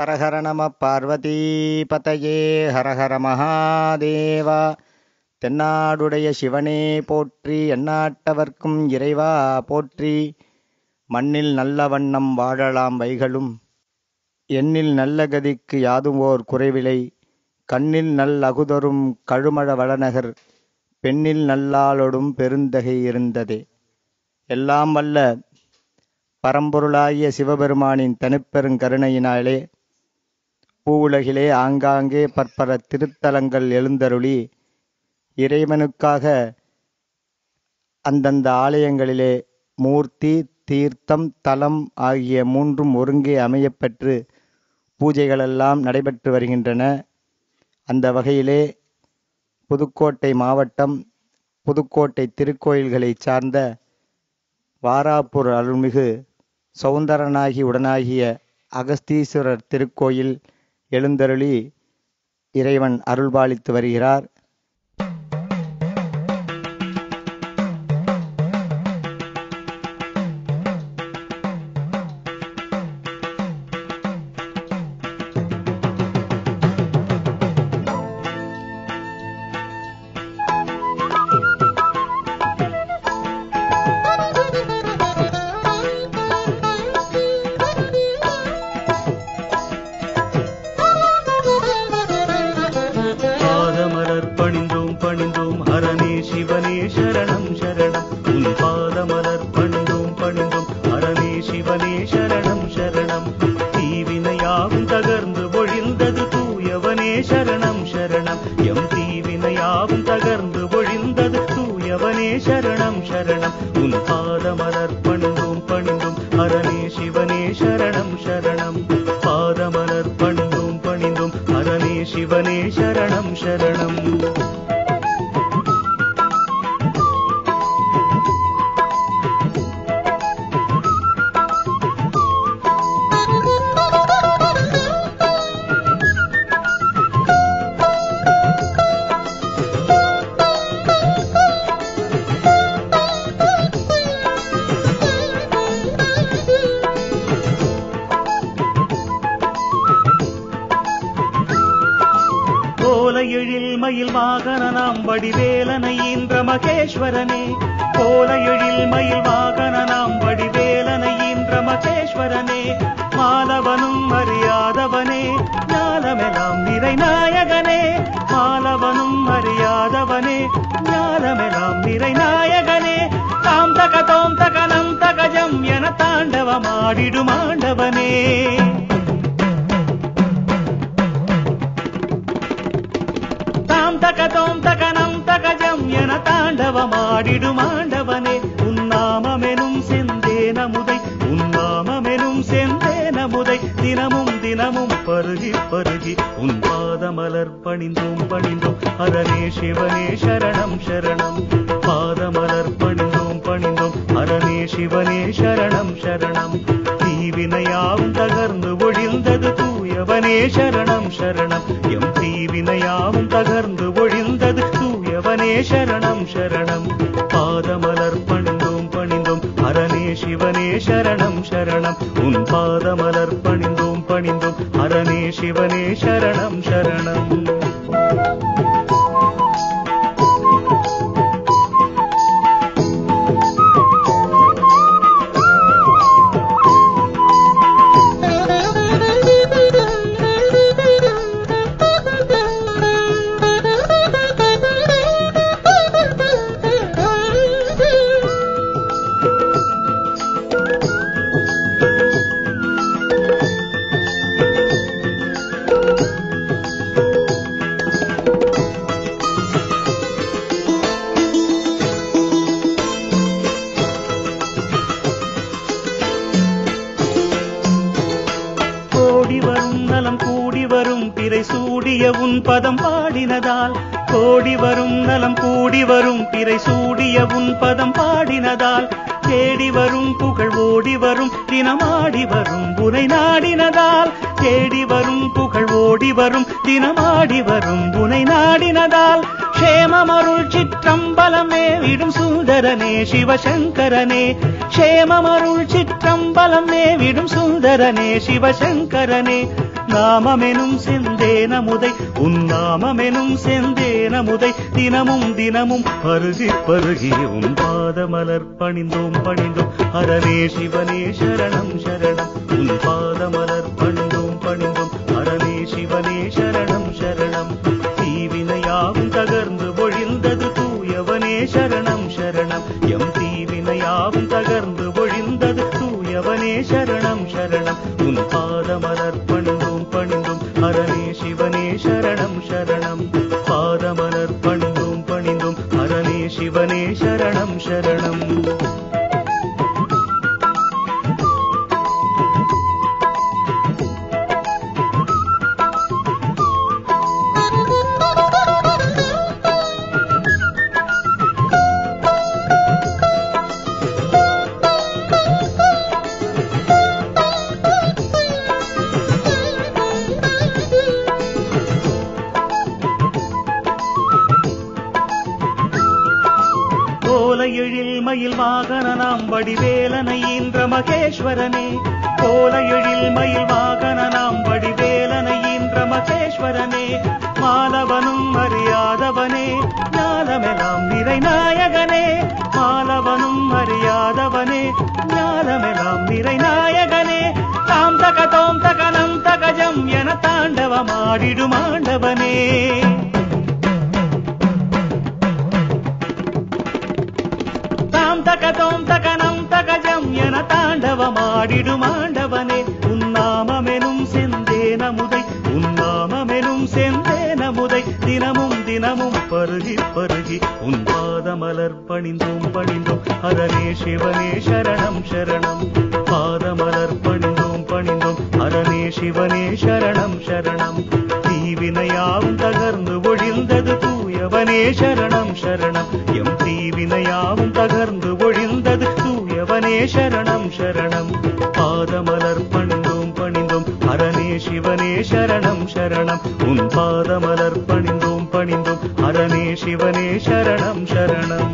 ஹரஹர நம பார்வதிபதையே ஹரஹர மகாதேவா தென்னாடுடைய சிவனே போற்றி எந்நாட்டவர்க்கும் இறைவா போற்றி மண்ணில் நல்ல வண்ணம் வாழலாம் வைகளும் எண்ணில் நல்ல கதிக்கு யாதுமோர் குறைவிலை கண்ணில் நல்லகுதரும் கழுமழ வளநகர் பெண்ணில் நல்லாளொடும் பெருந்தகை இருந்ததே எல்லாம் வல்ல பரம்பொருளாகிய சிவபெருமானின் தனிப்பெருங்கருணையினாலே பூவுலகிலே ஆங்காங்கே பற்பல திருத்தலங்கள் எழுந்தருளி இறைவனுக்காக அந்தந்த ஆலயங்களிலே மூர்த்தி தீர்த்தம் தலம் ஆகிய மூன்றும் ஒருங்கே அமையப்பெற்று பூஜைகளெல்லாம் நடைபெற்று வருகின்றன அந்த வகையிலே புதுக்கோட்டை மாவட்டம் புதுக்கோட்டை திருக்கோயில்களை சார்ந்த வாராப்பூர் அருள்மிகு சௌந்தரனாகி உடனாகிய அகஸ்தீஸ்வரர் திருக்கோயில் எழுந்தருளி இறைவன் அருள்பாலித்து வருகிறார் பாதமலர் பணிந்தோம் பணிந்தோம் ஹரனே சிவனே சரணம் சரணம் உன் பாதமலர் பணிந்தோம் பணிந்தோம் ஹரனே சிவனே சரணம் சரணம் தீவினையாவும் தகர்ந்து ஒழிந்தது தூயவனே சரணம் சரணம் எம் தீவினையாவும் தகர்ந்து ஒழிந்தது தூயவனே சரணம் சரணம் உன் பாதமலர் பணிந்தோம் பணிந்தோம் ஹரனே சிவனே சரணம் சரணம் பாதமலர் பணிந்தோம் பணிந்தோம் ஹரனே சிவனே சரணம் சரணம் கோலையெழில் மயில் வாகனனாம் வடிவேலனை ஈன்ற மகேஸ்வரனே கோலையெழில் மயில் வாகனனாம் வடிவேலனை ஈன்ற மகேஸ்வரனே மாலவனும் அறியாதவனே ஞானமெல்லாம் நிறை நாயகனே மாலவனும் அறியாதவனே ஞானமெல்லாம் நிறை நாயகனே தாம் தக தோம் தகனம் தகஜம் என தாண்டவமாடிடும் ஆண்டவனே தாம் தக தோம் தகனம் தகஜம் என தாண்டவமாடிடும் ஆண்டவனே உன்னாமமெனும் செந்தேன முதை உன்னாமமெனும் செந்தேன முதை தினமும் தினமும் பருகி பருகி உன் பாதமலர் பணிந்தோம் பணிந்தோம் ஹரனே சிவனே சரணம் சரணம் பாதமலர் பணிந்தோம் பணிந்தோம் ஹரனே சிவனே சரணம் சரணம் தீவினையாவும் தகர்ந்து ஒழிந்தது தூயவனே சரணம் சரணம் எம் தீவினையாவும் தகர்ந்து ஒழிந்தது தூயவனே சரணம் சரணம் பாதமலர் பணிந்தோம் பணிந்தோம் ஹரனே சிவனே சரணம் சரணம் உன் பாதமலர் பணிந்தோம் பணிந்தோம் ஹரனே சிவனே சரணம் சரணம் கோடி வரும் நலம் கூடி வரும் பிறை சூடிய உன் பதம் பாடினதால் கோடி வரும் நலம் கூடி வரும் பிறை சூடிய உன் பதம் பாடினதால் தேடி வரும் புகழ் ஓடி வரும் தினமாடி வரும் உனை நாடினதால் தேடி வரும் புகழ் ஓடி வரும் தினமாடி வரும் உனை நாடினதால் க்ஷேமமருள் சிற்றம்பலமே விடும் சுந்தரனே சிவசங்கரனே க்ஷேமமருள் சிற்றம்பலமே விடும் சுந்தரனே சிவசங்கரனே நாமமெனும் செந்தேனமுதை உன் நாமமெனும் செந்தேனமுதை தினமும் தினமும் பருகி பருகி உன் பாதமலர் பணிந்தோம் பணிந்தோம் அரணே சிவனே சரணம் சரணம் உன் பாதமலர் பணிந்தோம் பணிந்தோம் அரணே சிவனே சரணம் சரணம் தீவினையாவும் தகர்ந்து ஒழிந்தது தூயவனே சரணம் சரணம் எம் தீவினையாவும் தகர்ந்து ஒழிந்தது தூயவனே சரணம் சரணம் உன் பாதமலர் பணிந்தோம் பணிந்தோம் அரணே சிவனே சரணம் சரணம் பாதமலர் பணிந்தோம் பணிந்தோம் அரணே சிவனே சரணம் சரணம் கோலையெழில் மயில் வாகனனாம் வடிவேலனை ஈன்ற மகேஸ்வரனே கோலையெழில் மயில் வாகனனாம் வடிவேலனை ஈன்ற மகேஸ்வரனே மாலவனும் அறியாதவனே ஞானமெல்லாம் நிறைநாயகனே மாலவனும் அறியாதவனே ஞானமெல்லாம் நிறைநாயகனே தாம் தக தோம் தகனம் தகஜம் என தாண்டவமாடிடும் ஆண்டவனே தாம் தக தோம் தகனம் தகஜம் என தாண்டவமாடிடும் ஆண்டவனே உன்னாமமெனும் செந்தேனமுதை உன்னாமமெனும் செந்தேனமுதை தினமும் தினமும் பருகி பருகி உன் பாதமலர் பணிந்தோம் பணிந்தோம் அரணே சிவனே சரணம் சரணம் பாதமலர் பணிந்தோம் பணிந்தோம் அரணே சிவனே சரணம் சரணம் தீவினையாவும் தகர்ந்து ஒழிந்தது தூயவனே சரணம் சரணம் எம் தீவினையாவும் தகர்ந்து ஒழிந்தது தூயவனே சரணம் சரணம் பாதமலர் பணிந்தோம் பணிந்தோம் அரணே சிவனே சரணம் சரணம் உன் பாதமலர் பணிந்தோம் பணிந்தோம் அரணே சிவனே சரணம் சரணம்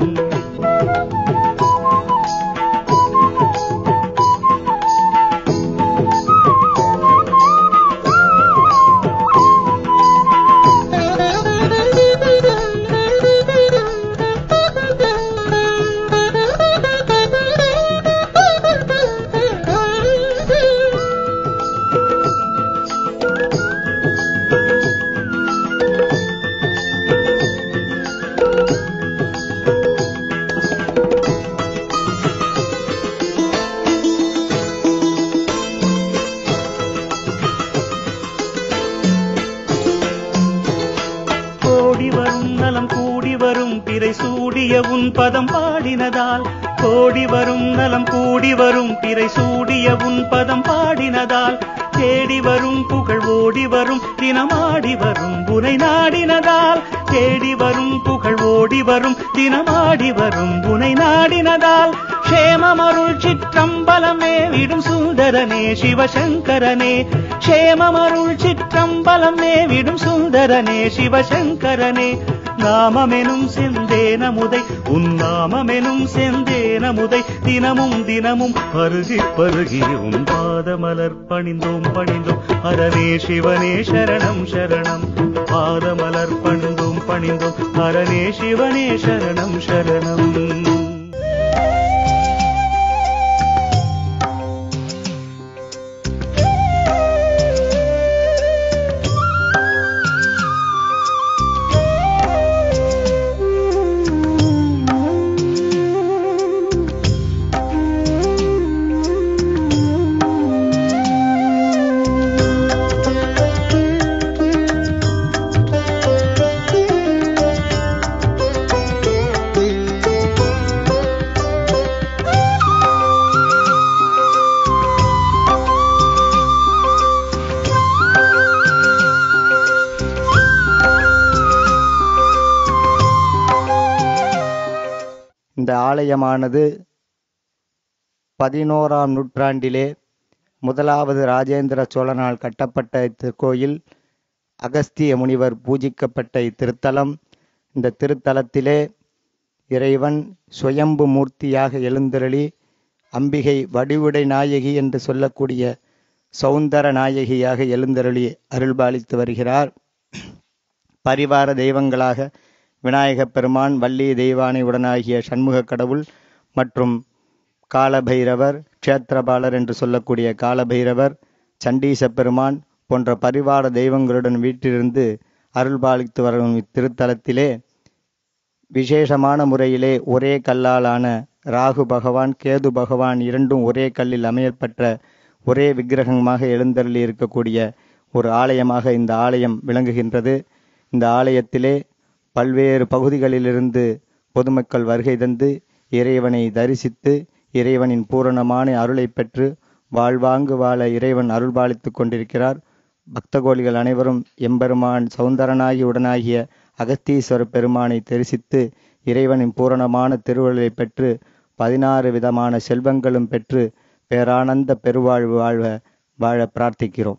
கோடி வரும் நலம் கூடி வரும் பிறை சூடிய உன் பதம் பாடினதால் கோடி வரும் நலம் கூடி வரும் பிறை சூடிய உன் பதம் பாடினதால் தேடி வரும் புகழ் ஓடி வரும் தினமாடி வரும் புனை நாடினதால் தேடி வரும் புகழ் ஓடி வரும் தினமாடி வரும் புனை நாடினதால் க்ஷேமமருள் சிற்றம்பலமே விடும் சுந்தரனே சிவசங்கரனே க்ஷேமமருள் சிற்றம்பலமே விடும் சுந்தரனே சிவசங்கரனே நாமமெனும் செந்தேனமுதை உன் நாமமெனும் செந்தேனமுதை தினமும் தினமும் பருகி பருகி உன் பாதமலர் பணிந்தோம் பணிந்தோம் அரணே சிவனே சரணம் சரணம் பாதமலர் பணிந்தோம் பணிந்தோம் அரணே சிவனே சரணம் சரணம் இந்த ஆலயமானது பதினோராம் நூற்றாண்டிலே முதலாவது ராஜேந்திர சோழனால் கட்டப்பட்ட இத்திருக்கோயில் அகஸ்திய முனிவர் பூஜிக்கப்பட்ட இத்திருத்தலம் இந்த திருத்தலத்திலே இறைவன் சுயம்பு மூர்த்தியாக எழுந்தருளி அம்பிகை வடிவுடை நாயகி என்று சொல்லக்கூடிய சௌந்தர நாயகியாக எழுந்தருளி அருள்பாலித்து வருகிறார் பரிவார தெய்வங்களாக விநாயகப் பெருமான் வள்ளி தெய்வானை உடனாகிய சண்முக கடவுள் மற்றும் காலபைரவர் க்ஷேத்திரபாலர் என்று சொல்லக்கூடிய காலபைரவர் சண்டீச பெருமான் போன்ற பரிவார தெய்வங்களுடன் வீட்டிலிருந்து அருள்பாலித்து வரும் இத்திருத்தலத்திலே விசேஷமான முறையிலே ஒரே கல்லாலான ராகு பகவான் கேது பகவான் இரண்டும் ஒரே கல்லில் அமையப்பெற்ற ஒரே விக்கிரகமாக எழுந்தருளி இருக்கக்கூடிய ஒரு ஆலயமாக இந்த ஆலயம் விளங்குகின்றது இந்த ஆலயத்திலே பல்வேறு பகுதிகளிலிருந்து பொதுமக்கள் வருகை தந்து இறைவனை தரிசித்து இறைவனின் பூரணமான அருளை பெற்று வாழ்வாங்கு வாழ இறைவன் அருள்பாலித்துக் கொண்டிருக்கிறார் பக்தகோடிகள் அனைவரும் எம்பெருமான் சௌந்தரனாகி உடனாகிய அகஸ்தீஸ்வர பெருமானை தரிசித்து இறைவனின் பூரணமான திருவருளை பெற்று பதினாறு விதமான செல்வங்களும் பெற்று பேரானந்த பெருவாழ்வு வாழ்வ வாழ பிரார்த்திக்கிறோம்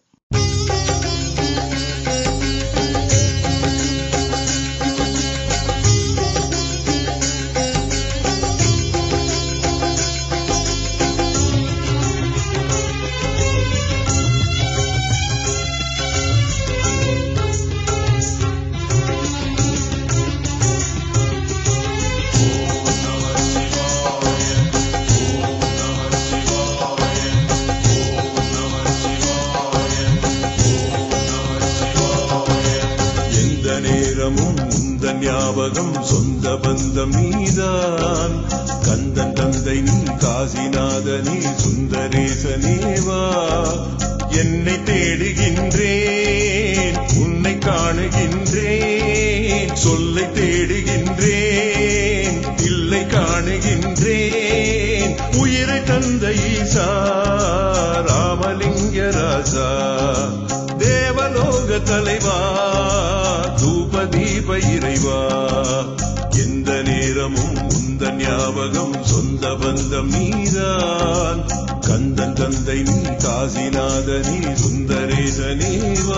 எந்த நேரமும் உந்த ஞாபகம் சொந்த பந்தம் நீதான் கந்தன் தந்தை நீ காசிநாதனே சுந்தரேசனேவா என்னை தேடுகின்றேன் உன்னை காணுகின்றேன் சொல்லை தேடுகின்றேன் இல்லை காணுகின்றேன் உயிரை தந்த ஈசா ராமலிங்க ராசா தேவலோக தலைவா தூப தீப இறைவா எந்த நேரமும் உந்த ஞாபகம் சொந்த பந்தம் நீதான் கந்தன் தந்தை நீ காசிநாதனே சுந்தரேசனேவா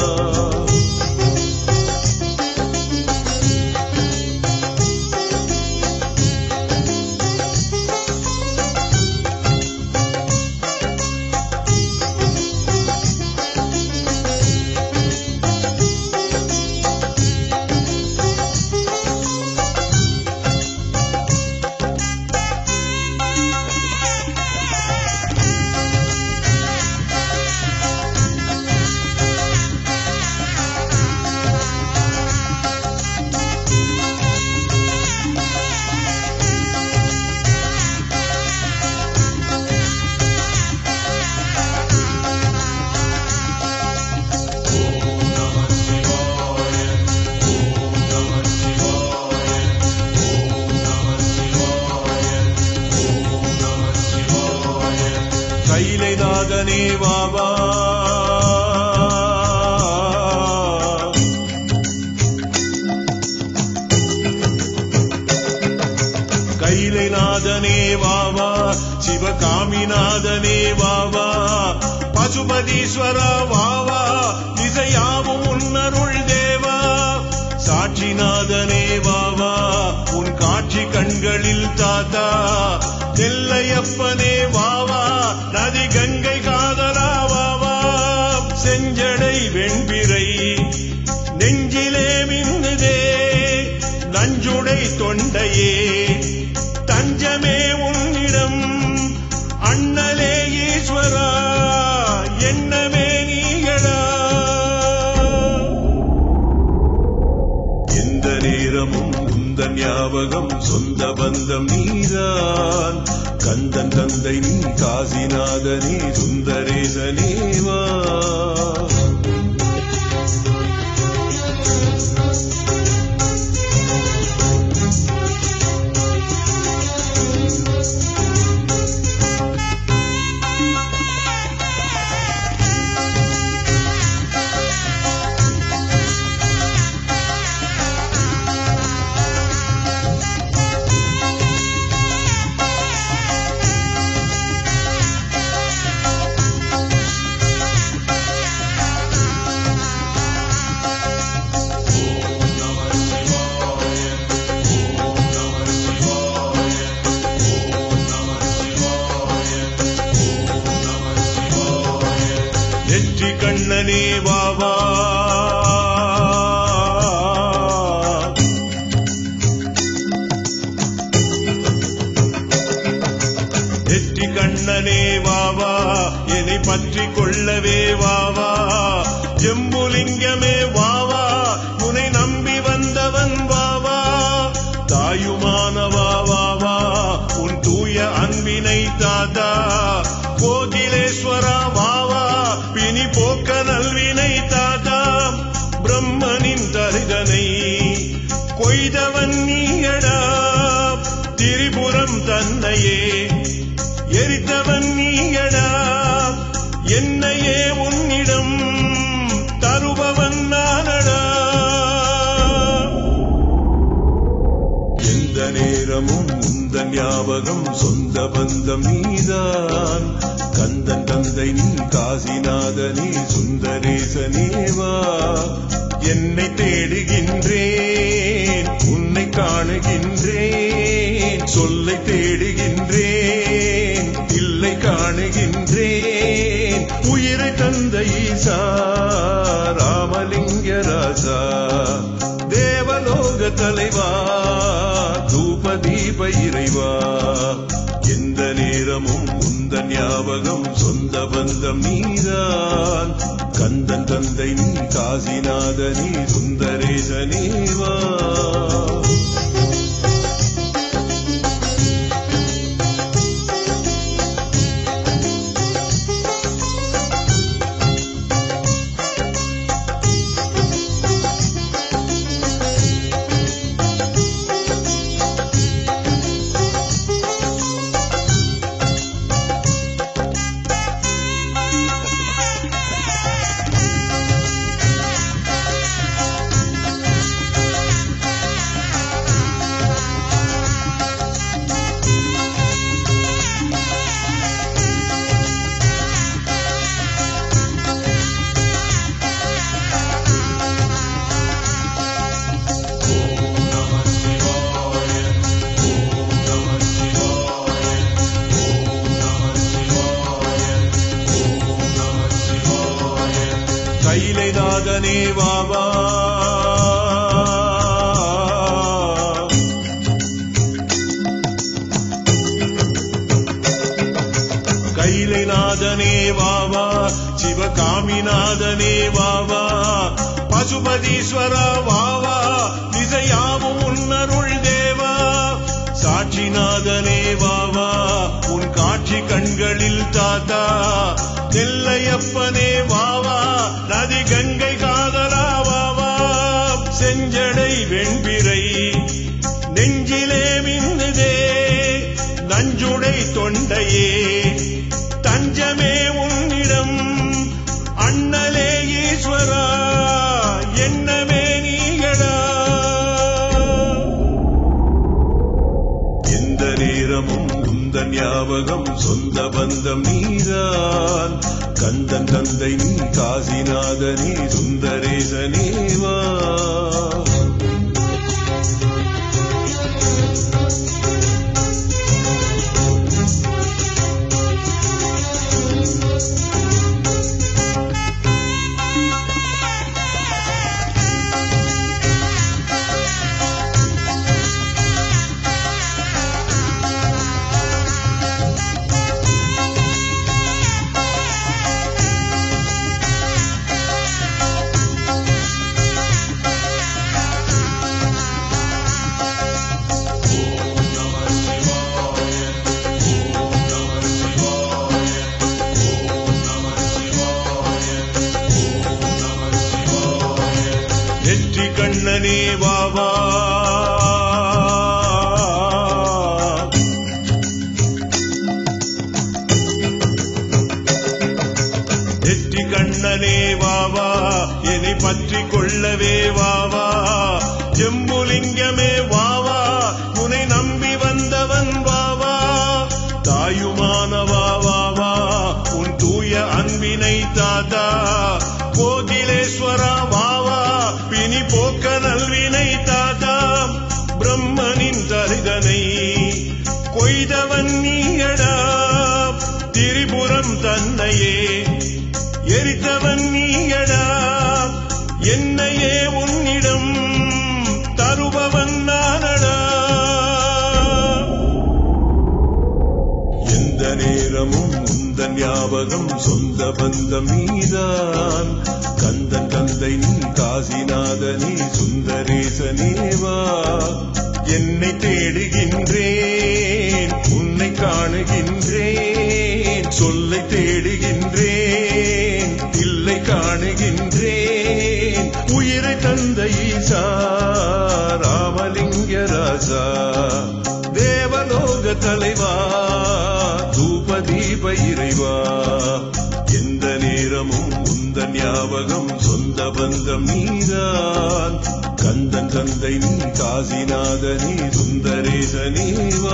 கைலை நாதனே வாவா கைலை நாதனே வாவா சிவகாமிநாதனே வாவா பசுபதீஸ்வர வாவா திசையாவும் உன்னருள் தேவா சாட்சிநாதனே வாவா உன் காட்சி கண்களில் தாத்தா நெல்லையப்பனே வாவா நதி கங்கை காதலா வாவா செஞ்சடை வெண்பிறை நெஞ்சிலே மின்னுதே நஞ்சுடை தொண்டையே தஞ்சமே உன்னிடம் அண்ணலே ஈஸ்வரா என்னமே நீங்களா எந்த நேரமும் உந்த ஞாபகம் சொந்த பந்தம் நீதான் கந்தன் தந்தை நீ காசிநாதனே சுந்தரேசனேவா கண்ணனே வாவா நெற்றி கண்ணனே வாவா என்னை பற்றி கொள்ளவே வாவா ஜெம்புலிங்கமே வாவா உனை நம்பி வந்தவன் வாவா தாயுமானவா வாவா உன் தூய அன்பினை தாதா கோகிலேஸ்வரா வாவா பிணி போக்க நல்வினை தாதா பிரம்மனின் தரிதனை கொய்தவன் நீயடா திரிபுரம் தன்னையே எரித்தவன் நீயடா என்னையே உன்னிடம் தருபவன் நானடா எந்த நேரமும் உந்தன் ஞாபகம் சொந்த பந்தம் நீதான் கந்தன் தந்தை நீ காசிநாதனே சுந்தரேசனேவா என்னை தேடுகின்றேன் உன்னை காணுகின்றேன் சொல்லை தேடுகின்றேன் இல்லை காணுகின்றேன் உயிரை தந்த ஈசா ராமலிங்க ராஜா தேவலோக தலைவா தூப தீப இறைவா எந்த நேரமும் உந்த ஞாபகம் சொந்த பந்தம் நீதான் கந்தன் தந்தை நீ காசிநாதனே சுந்தரேசனேவா கைலைநாதனே வாவா கைலைநாதனே வாவா சிவகாமிநாதனே வாவா பசுபதீஸ்வர வாவா திசையாவும் உன்னருள் தேவா சாட்சிநாதனே வாவா உன் காட்சி கண்களில் தாத்தா நெல்லையப்பனே வாவா நதி கங்கை காதலா வாவா செஞ்சடை வெண்பிறை நெஞ்சிலே மின்னுதே நஞ்சுடை தொண்டையே தஞ்சமே உன்னிடம் அண்ணலே ஈஸ்வரா என்னமே நீயடா எந்த நேரமும் உந்தன் ஞாபகம் சொந்த பந்தம் நீதான் கந்தன் தந்தை நீ காசிநாதனே சுந்தரேசனேவா நெற்றி கண்ணனே வாவா நெற்றி கண்ணனே வாவா என்னை பற்றி கொள்ளவே வாவா ஜெம்புலிங்கமே வாவா உனை நம்பி வந்தவன் வாவா தாயுமானவா வாவா உன் தூய அன்பினை தாதா கோகிலேஸ்வரா வாவா பிணி போக்க நல்வினை தாதா பிரம்மனின் தரிதனை கொய்தவன் நீயடா திரிபுரம் தன்னையே எரித்தவன் நீயடா என்னையே உன்னிடம் தருபவன் நானடா எந்த நேரமும் உந்தன் ஞாபகம் சொந்த பந்தம் நீதான் கந்தன் தந்தை நீ காசிநாதனே சுந்தரேசனேவா என்னை தேடுகின்றேன் உன்னை காணுகின்றேன் சொல்லை தேடுகின்றேன் இல்லை காணுகின்றேன் உயிரை தந்த ஈசா ராமலிங்க ராஜா தேவலோக தலைவா தூப தீப இறைவா எந்த நேரமும் உந்த ஞாபகம் சொந்த பந்தம் நீதான் கந்தன் தந்தை நீ காசிநாதனே சுந்தரேசனேவா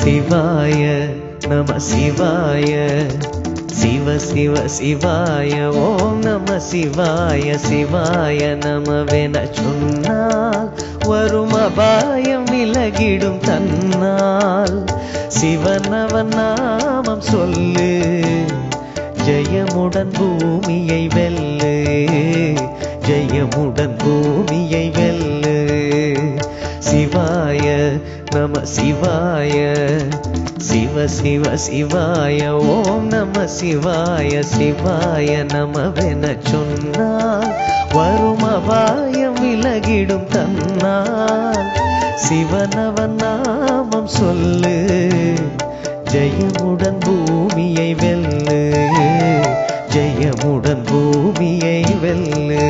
சிவாய நம சிவாய சிவ சிவ சிவாய ஓம் நம சிவாய சிவாய நமவென சொன்னால் வரும் அபாயம் விலகிடும் தன்னால் சிவனவன் நாமம் சொல்லு ஜெயமுடன் பூமியை வெல்லு ஜெயமுடன் பூமியை வெல்லு சிவாய நம சிவாய சிவ சிவ சிவாய ஓம் நம சிவாய சிவாய நமவென சொன்னால் வரும் அபாயம் விலகிடும் தன்னால் சிவனவன் நாமம் சொல்லு ஜெயமுடன் பூமியை வெல்லு ஜெயமுடன் பூமியை வெல்லு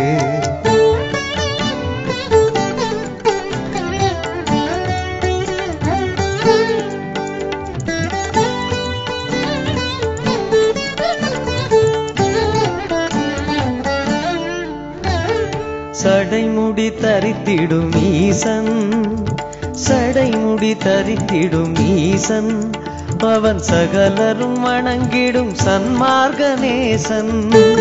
சடைமுடி தரித்திடும் ஈசன் சடைமுடி தரித்திடும் ஈசன் அவன் சகலரும் வணங்கிடும் சன்மார்கநேசன்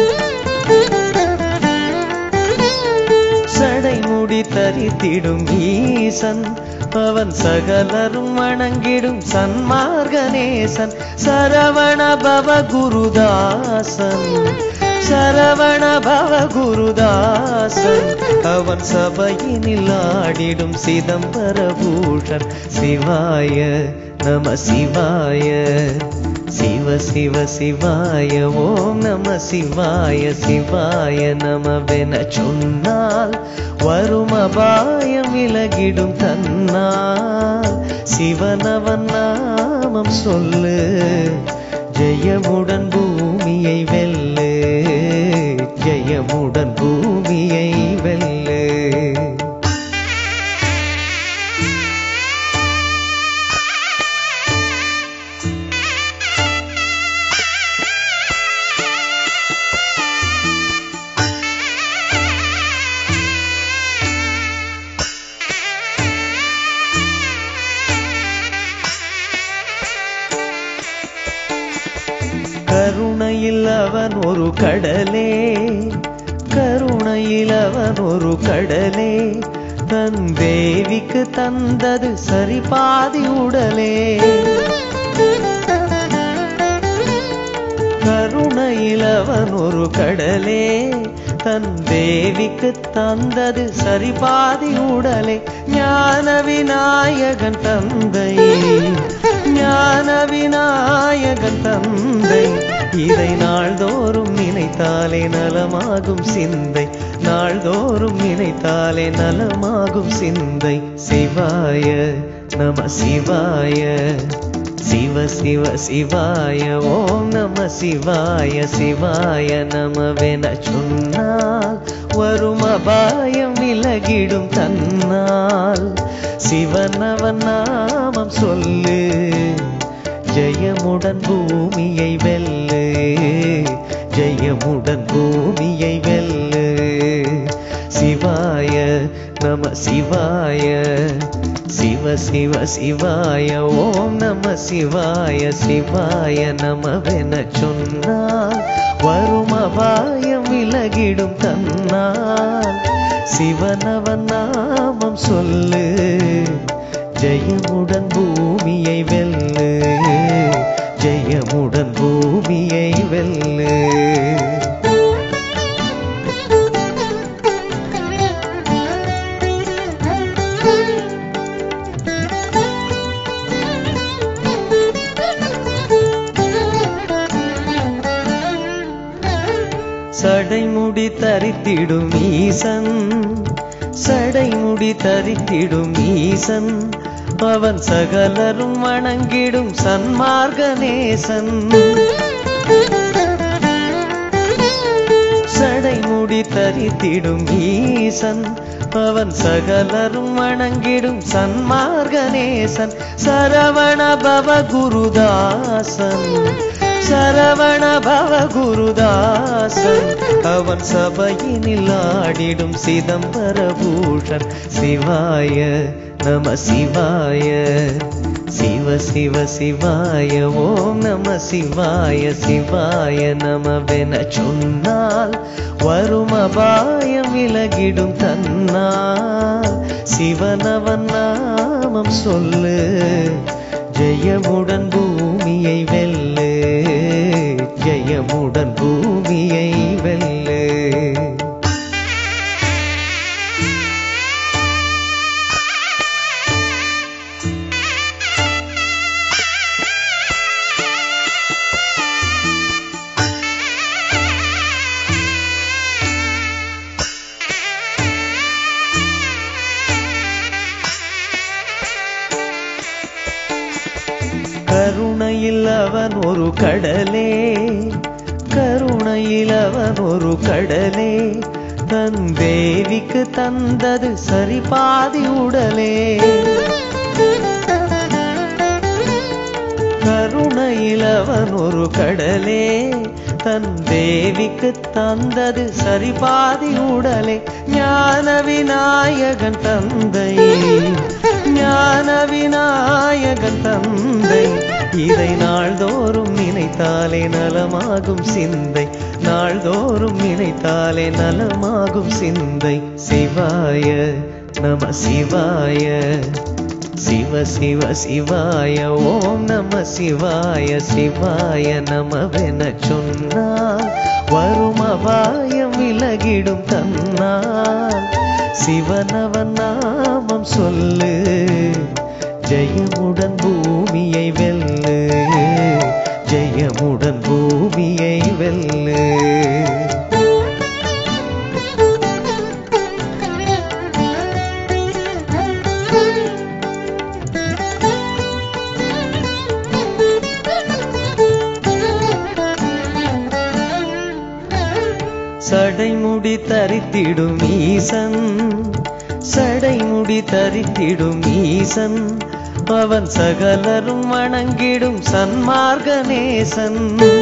சடைமுடி தரித்திடும் ஈசன் அவன் சகலரும் வணங்கிடும் சன்மார்கநேசன் சரவண பவ குருதாசன் சரவண பவ குருதாசன் அவன் சபையினில் ஆடிடும் சிதம்பரபூஷன் சிவாய நம சிவாய சிவ சிவ சிவாய ஓம் நம சிவாய சிவாய நமவென சொன்னால் வரும் அபாயம் விலகிடும் தன்னால் சிவனவன் நாமம் சொல்லு ஜெயமுடன் பூமியை வெல்லு ஜெயமுடன் பூமியை வெல்லு கருணையில் அவன் ஒரு கடலே கருணையில் அவன் ஒரு கடலே தன் தேவிக்கு தந்தது சரி பாதி உடலே கருணையில் அவன் ஒரு கடலே தன் தேவிக்கு தந்தது சரி பாதி உடலே ஞான விநாயகன் தந்தை ஞான விநாயகன் தந்தை இதை நாள்தோறும் நினைத்தாலே நலமாகும் சிந்தை நாள்தோறும் நினைத்தாலே நலமாகும் சிந்தை சிவாய நம சிவாய சிவ சிவ சிவாய ஓம் நம சிவாய சிவாய நமவென சொன்னால் வரும் அபாயம் விலகிடும் தன்னால் சிவனவன் நாமம் சொல்லு ஜெயமுடன் பூமியை வெல்லு ஜெயமுடன் பூமியை வெல்லு சிவாய நம சிவாய சிவ சிவ சிவாய ஓம் நம சிவாய சிவாய நமவென சொன்னால் வரும் அபாயம் விலகிடும் தன்னால் சிவனவன் நாமம் சொல்லு ஜெயமுடன் பூமியை வெல்லு ஜெயமுடன் பூமியை வெல்லு சடைமுடி தரித்திடும் ஈசன் சடைமுடி தரித்திடும் ஈசன் அவன் சகலரும் வணங்கிடும் சன்மார்கநேசன் சடைமுடி தரித்திடும் ஈசன் அவன் சகலரும் வணங்கிடும் சன்மார்கநேசன் சரவண பவ குருதாசன் சரவண பவ குருதாசன் அவன் சபையினில் ஆடிடும் சிதம்பரபூஷன் சிவாய நம சிவாய சிவ சிவ சிவ சிவாய ஓம் நம சிவாய சிவாய நமவென சொன்னால் வரும் அபாயம் விலகிடும் தன்னால் சிவனவன் நாமம் சொல்லு ஜெயமுடன் பூமியை வெல்லு ஜெயமுடன் பூமியை வெல்லு கருணையில் அவன் ஒரு கடலே கருணையில் அவன் ஒரு கடலே தன் தேவிக்கு தந்தது சரி பாதி உடலே கருணையில் அவன் ஒரு கடலே தன் தேவிக்கு தந்தது சரி பாதி உடலே ஞான விநாயகன் தந்தை ஞான விநாயகன் தந்தை இதை நாள்தோறும் நினைத்தாலே நலமாகும் சிந்தை நாள்தோறும் நினைத்தாலே நலமாகும் சிந்தை சிவாய நம சிவாய சிவ சிவ சிவாய ஓம் நம சிவாய சிவாய நமவென சொன்னால் வரும் அபாயம் விலகிடும் தன்னால் சிவனவன் நாமம் சொல்லு ஜெயமுடன் பூமியை வெல்லு ஜெயமுடன் பூமியை வெல்லு சடைமுடி தரித்திடும் ஈசன் சடைமுடி தரித்திடும் ஈசன் அவன் சகலரும் வணங்கிடும் சன்மார்கநேசன்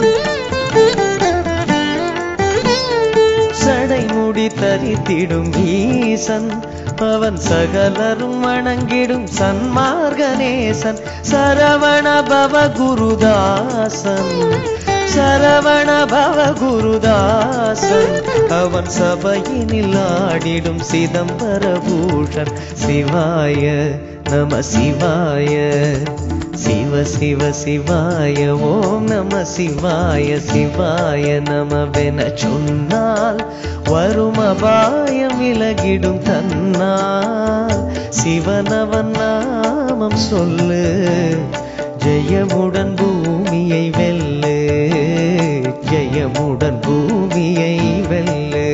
சடைமுடி தரித்திடும் ஈசன் அவன் சகலரும் வணங்கிடும் சன்மார்கநேசன் சரவண பவ குருதாசன் சரவண பவ குருதாசன் அவன் சபையினில் ஆடிடும் சிதம்பரபூஷன் சிவாய நம சிவாய சிவ சிவ சிவாய ஓம் நம சிவாய சிவாய நமவென சொன்னால் வரும் அபாயம் விலகிடும் தன்னால் சிவனவன் நாமம் சொல்லு ஜெயமுடன் பூமியை வெல்லு ஜெயமுடன் பூமியை வெல்லு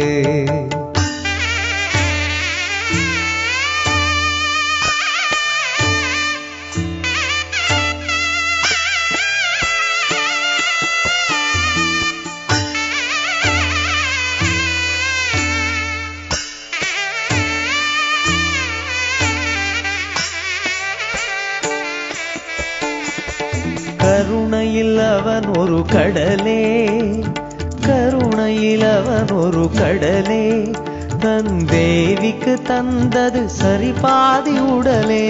கருணையில் அவன் ஒரு கடலே கருணையில் அவன் ஒரு கடலே தன் தேவிக்கு தந்தது சரி பாதி உடலே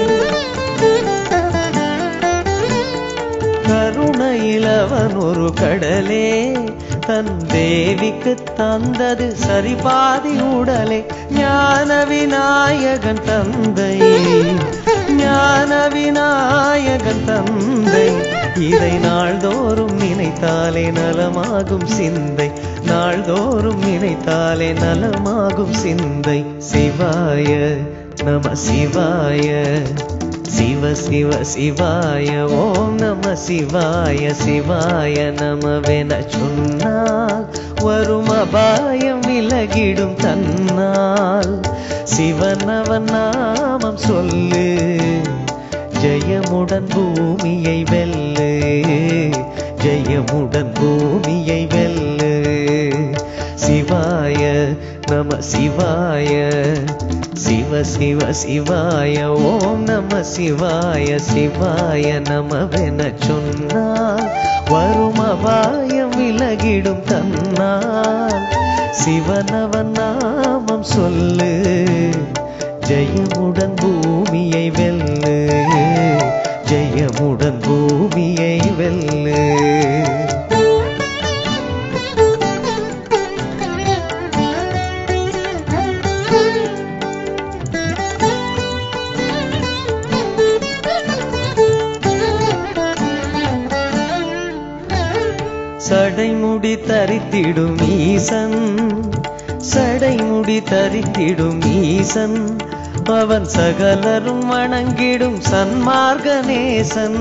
கருணையில் அவன் ஒரு கடலே தன் தேவிக்கு தந்தது சரி பாதி உடலே ஞான விநாயகன் தந்தை ஞான விநாயகன் தந்தை இதை நாள்தோறும் நினைத்தாலே நலமாகும் சிந்தை நாள்தோறும் நினைத்தாலே நலமாகும் சிந்தை சிவாய நம சிவாய சிவ சிவ சிவாய ஓம் நம சிவாய சிவாய நமவென சொன்னால் வரும் அபாயம் விலகிடும் தன்னால் சிவனவன் நாமம் சொல்லு ஜெயமுடன் பூமியை வெல்லு ஜெயமுடன் பூமியை வெல்லு சிவாய நம சிவாய சிவ சிவ சிவாய ஓம் நம சிவாய சிவாய நமவென சொன்னால் வரும் அபாயம் விலகிடும் தன்னால் சிவனவன் நாமம் சொல்லு ஜெயமுடன் பூமியை வெல்லு ஜெயமுடன் பூமியை வெல்லு சடைமுடி தரித்திடும் ஈசன் சடைமுடி தரித்திடும் ஈசன் அவன் சகலரும் வணங்கிடும் சன்மார்கநேசன்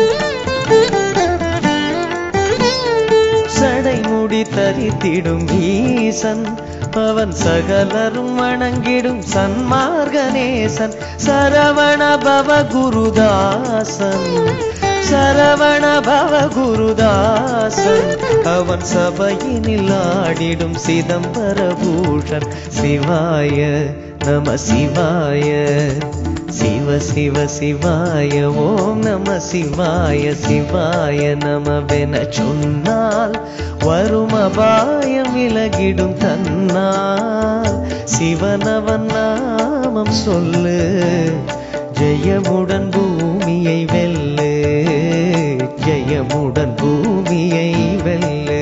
சடைமுடி தரித்திடும் ஈசன் அவன் சகலரும் வணங்கிடும் சன்மார்கநேசன் சரவண பவ குருதாசன் சரவண பவ குருதாசன் அவன் சபையினில் ஆடிடும் சிதம்பரபூஷன் சிவாய நம சிவாய சிவ சிவ சிவாய ஓம் நம சிவாய சிவாய நமவென சொன்னால் வரும் அபாயம் விலகிடும் தன்னால் சிவனவன் நாமம் சொல்லு ஜெயமுடன் பூமியை வெல்லு ஜெயமுடன் பூமியை வெல்லு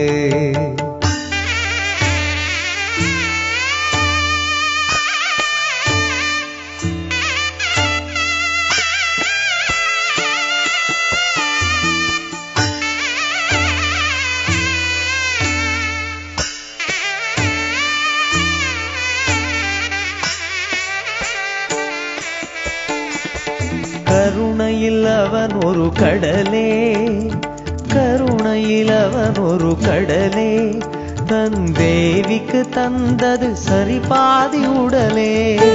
கருணையில் அவன் ஒரு கடலே கருணையில் அவன் ஒரு கடலே தன் தேவிக்கு தந்தது சரி பாதி உடலே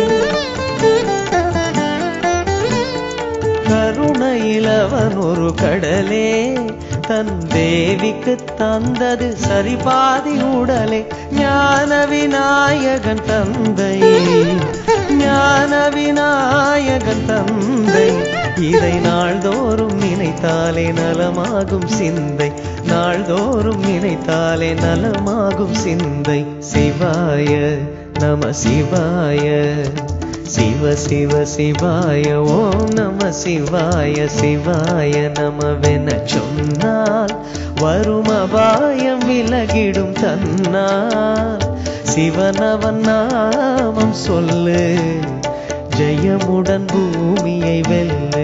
கருணையில் அவன் ஒரு கடலே தன் தேவிக்கு தந்தது சரி பாதி உடலே ஞான விநாயகன் தந்தை ஞான விநாயகன் தந்தை இதை நாள்தோறும் நினைத்தாலே நலமாகும் சிந்தை நாள்தோறும் நினைத்தாலே நலமாகும் சிந்தை சிவாய நம சிவாய சிவ சிவ சிவாய ஓம் நம சிவாய சிவாய நமவென சொன்னால் வரும் அபாயம் விலகிடும் தன்னால் சிவனவன் நாமம் சொல்லு ஜெயமுடன் பூமியை வெல்லு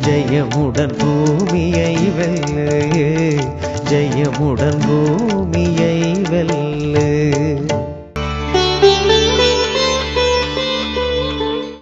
ஜெயமுடன் பூமியை வெல்லு ஜெயமுடன் பூமியை